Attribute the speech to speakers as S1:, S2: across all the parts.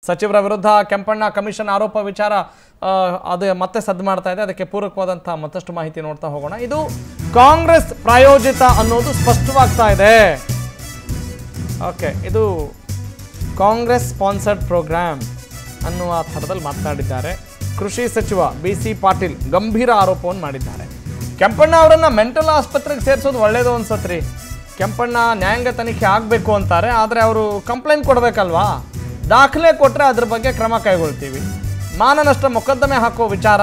S1: ಸಚಿವರ ವಿರುದ್ಧ ಕೆಂಪಣ್ಣ ಕಮಿಷನ್ ಆರೋಪ ವಿಚಾರ ಆ, ಅದು ಮತ್ತೆ ಸದ್ದು ಮಾಡ್ತಾ ಇದೆ ಅದಕ್ಕೆ ಪೂರಕವಾದಂತಹ ಮತ್ತಷ್ಟು ಮಾಹಿತಿ ನೋಡ್ತಾ ಹೋಗೋಣ ಇದು ಕಾಂಗ್ರೆಸ್ ಪ್ರಾಯೋಜಿತ ಅನ್ನೋದು ಸ್ಪಷ್ಟವಾಗ್ತಾ ಇದೆ ಓಕೆ ಇದು ಕಾಂಗ್ರೆಸ್ ಸ್ಪಾನ್ಸರ್ಡ್ ಪ್ರೋಗ್ರಾಮ್ ಅನ್ನುವ ಥರದಲ್ಲಿ ಮಾತನಾಡಿದ್ದಾರೆ ಕೃಷಿ ಸಚಿವ ಬಿ ಸಿ ಪಾಟೀಲ್ ಗಂಭೀರ ಆರೋಪವನ್ನು ಮಾಡಿದ್ದಾರೆ ಕೆಂಪಣ್ಣ ಅವರನ್ನ ಮೆಂಟಲ್ ಆಸ್ಪತ್ರೆಗೆ ಸೇರಿಸೋದು ಒಳ್ಳೇದು ಅನ್ಸತ್ರಿ ಕೆಂಪಣ್ಣ ನ್ಯಾಯಾಂಗ ತನಿಖೆ ಆಗಬೇಕು ಅಂತಾರೆ ಆದರೆ ಅವರು ಕಂಪ್ಲೇಂಟ್ ಕೊಡಬೇಕಲ್ವಾ ದಾಖಲೆ ಕೊಟ್ಟರೆ ಅದ್ರ ಬಗ್ಗೆ ಕ್ರಮ ಕೈಗೊಳ್ತೀವಿ ಮಾನನಷ್ಟ ಮೊಕದ್ದಮೆ ಹಾಕೋ ವಿಚಾರ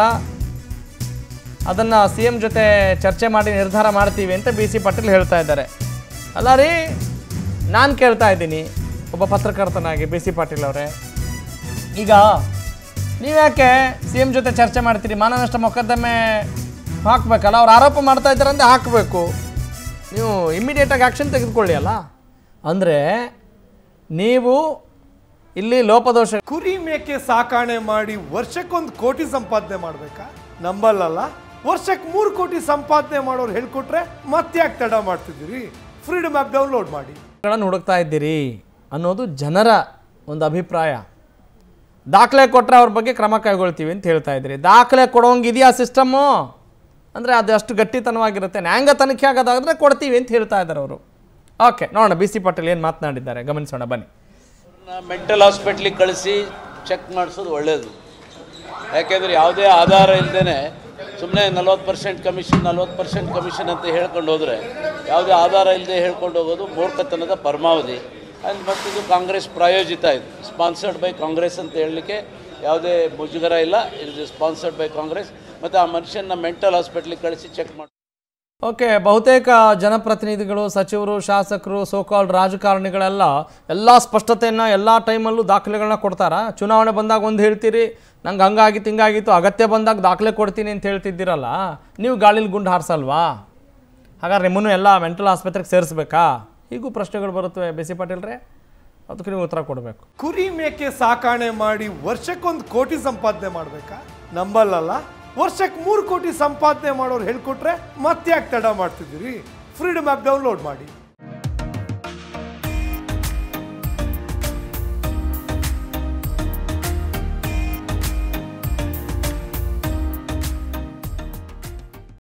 S1: ಅದನ್ನು ಸಿ ಎಂ ಜೊತೆ ಚರ್ಚೆ ಮಾಡಿ ನಿರ್ಧಾರ ಮಾಡ್ತೀವಿ ಅಂತ ಬಿ ಸಿ ಪಾಟೀಲ್ ಹೇಳ್ತಾ ಇದ್ದಾರೆ ಅಲ್ಲ ರೀ ನಾನು ಕೇಳ್ತಾ ಇದ್ದೀನಿ ಒಬ್ಬ ಪತ್ರಕರ್ತನಾಗಿ ಬಿ ಸಿ ಪಾಟೀಲ್ ಅವರೇ ಈಗ ನೀವ್ಯಾಕೆ ಸಿ ಎಂ ಜೊತೆ ಚರ್ಚೆ ಮಾಡ್ತೀರಿ ಮಾನನಷ್ಟ ಮೊಕದ್ದಮೆ ಹಾಕಬೇಕಲ್ಲ ಅವ್ರು ಆರೋಪ ಮಾಡ್ತಾ ಇದ್ದಾರೆ ಅಂದರೆ ಹಾಕಬೇಕು ನೀವು ಇಮ್ಮಿಡಿಯೇಟಾಗಿ ಆ್ಯಕ್ಷನ್ ತೆಗೆದುಕೊಳ್ಳಿ ಅಲ್ಲ ಅಂದರೆ ನೀವು ಇಲ್ಲಿ ಲೋಪದೋಷ
S2: ಕುರಿ ಮೇಕೆ ಸಾಕಾಣೆ ಮಾಡಿ ವರ್ಷಕ್ಕೊಂದು ಕೋಟಿ ಸಂಪಾದನೆ ಮಾಡ್ಬೇಕಾ ನಂಬಲ್ಲಲ್ಲ ವರ್ಷಕ್ಕೆ ಮೂರು ಕೋಟಿ ಸಂಪಾದನೆ ಮಾಡೋರು ಹೇಳ್ಕೊಟ್ರೆ ಮತ್ತೆ ಯಾಕೆ ತಡ ಮಾಡ್ತಿದ್ದೀರಿ ಫ್ರೀಡಮ್ ಆ್ಯಪ್ ಡೌನ್ಲೋಡ್ ಮಾಡಿ
S1: ಗಳನ್ನು ಹುಡುಕ್ತಾ ಇದ್ದೀರಿ ಅನ್ನೋದು ಜನರ ಒಂದು ಅಭಿಪ್ರಾಯ ದಾಖಲೆ ಕೊಟ್ಟರೆ ಅವ್ರ ಬಗ್ಗೆ ಕ್ರಮ ಕೈಗೊಳ್ತೀವಿ ಅಂತ ಹೇಳ್ತಾ ಇದ್ದೀರಿ ದಾಖಲೆ ಕೊಡೋಂಗೆ ಇದೆಯಾ ಸಿಸ್ಟಮ್ಮು ಅಂದರೆ ಅದು ಅಷ್ಟು ಗಟ್ಟಿತನವಾಗಿರುತ್ತೆ ನ್ಯಾಯಾಂಗ ತನಿಖೆ ಆಗೋದಾದ್ರೆ ಕೊಡ್ತೀವಿ ಅಂತ ಹೇಳ್ತಾ ಇದ್ದಾರೆ ಅವರು ಓಕೆ ನೋಡೋಣ ಬಿ ಸಿ ಪಾಟೀಲ್ ಏನು ಮಾತನಾಡಿದ್ದಾರೆ ಗಮನಿಸೋಣ ಬನ್ನಿ
S3: ಮೆಂಟಲ್ ಹಾಸ್ಪಿಟ್ಲಿಗೆ ಕಳಿಸಿ ಚೆಕ್ ಮಾಡಿಸೋದು ಒಳ್ಳೆಯದು ಯಾಕೆಂದರೆ ಯಾವುದೇ ಆಧಾರ ಇಲ್ಲದೇ ಸುಮ್ಮನೆ ನಲ್ವತ್ತು ಪರ್ಸೆಂಟ್ ಕಮಿಷನ್ ನಲ್ವತ್ತು ಪರ್ಸೆಂಟ್ ಕಮಿಷನ್ ಅಂತ ಹೇಳ್ಕೊಂಡು ಹೋದರೆ ಯಾವುದೇ ಆಧಾರ ಇಲ್ಲದೆ ಹೇಳ್ಕೊಂಡು ಹೋಗೋದು ಮೂರ್ಖತನದ ಪರಮಾವಧಿ ಆ್ಯಂಡ್ ಮತ್ತು ಇದು ಕಾಂಗ್ರೆಸ್ ಪ್ರಾಯೋಜಿತ ಇದು ಸ್ಪಾನ್ಸರ್ಡ್ ಬೈ ಕಾಂಗ್ರೆಸ್ ಅಂತ ಹೇಳಲಿಕ್ಕೆ ಯಾವುದೇ ಮುಜುಗರ ಇಲ್ಲ ಇದು ಸ್ಪಾನ್ಸರ್ಡ್ ಬೈ ಕಾಂಗ್ರೆಸ್ ಮತ್ತು ಆ ಮನುಷ್ಯನ ಮೆಂಟಲ್ ಹಾಸ್ಪಿಟ್ಲಿಗೆ ಕಳಿಸಿ ಚೆಕ್ ಮಾಡಿ
S1: ಓಕೆ ಬಹುತೇಕ ಜನಪ್ರತಿನಿಧಿಗಳು ಸಚಿವರು ಶಾಸಕರು ಸೋಕಾಲ್ಡ್ ರಾಜಕಾರಣಿಗಳೆಲ್ಲ ಎಲ್ಲ ಸ್ಪಷ್ಟತೆಯನ್ನು ಎಲ್ಲ ಟೈಮಲ್ಲೂ ದಾಖಲೆಗಳನ್ನ ಕೊಡ್ತಾರಾ ಚುನಾವಣೆ ಬಂದಾಗ ಒಂದು ಹೇಳ್ತೀರಿ ನಂಗೆ ಹಂಗಾಗಿತ್ತು ಹಿಂಗಾಗಿತ್ತು ಅಗತ್ಯ ಬಂದಾಗ ದಾಖಲೆ ಕೊಡ್ತೀನಿ ಅಂತ ಹೇಳ್ತಿದ್ದೀರಲ್ಲ ನೀವು ಗಾಳಿಲಿ ಗುಂಡು ಹಾರಿಸಲ್ವಾ ಹಾಗಾದ್ರೆ ನಿಮ್ಮನ್ನು ಎಲ್ಲ ಮೆಂಟಲ್ ಆಸ್ಪತ್ರೆಗೆ ಸೇರಿಸ್ಬೇಕಾ ಹೀಗೂ ಪ್ರಶ್ನೆಗಳು ಬರುತ್ತವೆ ಬಿ ಸಿ ಪಾಟೀಲ್ರೇ ಅದಕ್ಕೆ ನೀವು ಉತ್ತರ ಕೊಡಬೇಕು
S2: ಕುರಿ ಮೇಕೆ ಸಾಕಾಣೆ ಮಾಡಿ ವರ್ಷಕ್ಕೊಂದು ಕೋಟಿ ಸಂಪಾದನೆ ಮಾಡ್ಬೇಕಾ ನಂಬಲ್ಲಲ್ಲ ವರ್ಷಕ್ಕೆ ಮೂರು ಕೋಟಿ ಸಂಪಾದನೆ ಮಾಡೋರು ಹೇಳ್ಕೊಟ್ರೆ ಮತ್ತೆ ಯಾಕೆ ತಡ ಮಾಡ್ತಿದ್ದೀರಿ ಫ್ರೀಡಮ್ ಆ್ಯಪ್ ಡೌನ್ಲೋಡ್ ಮಾಡಿ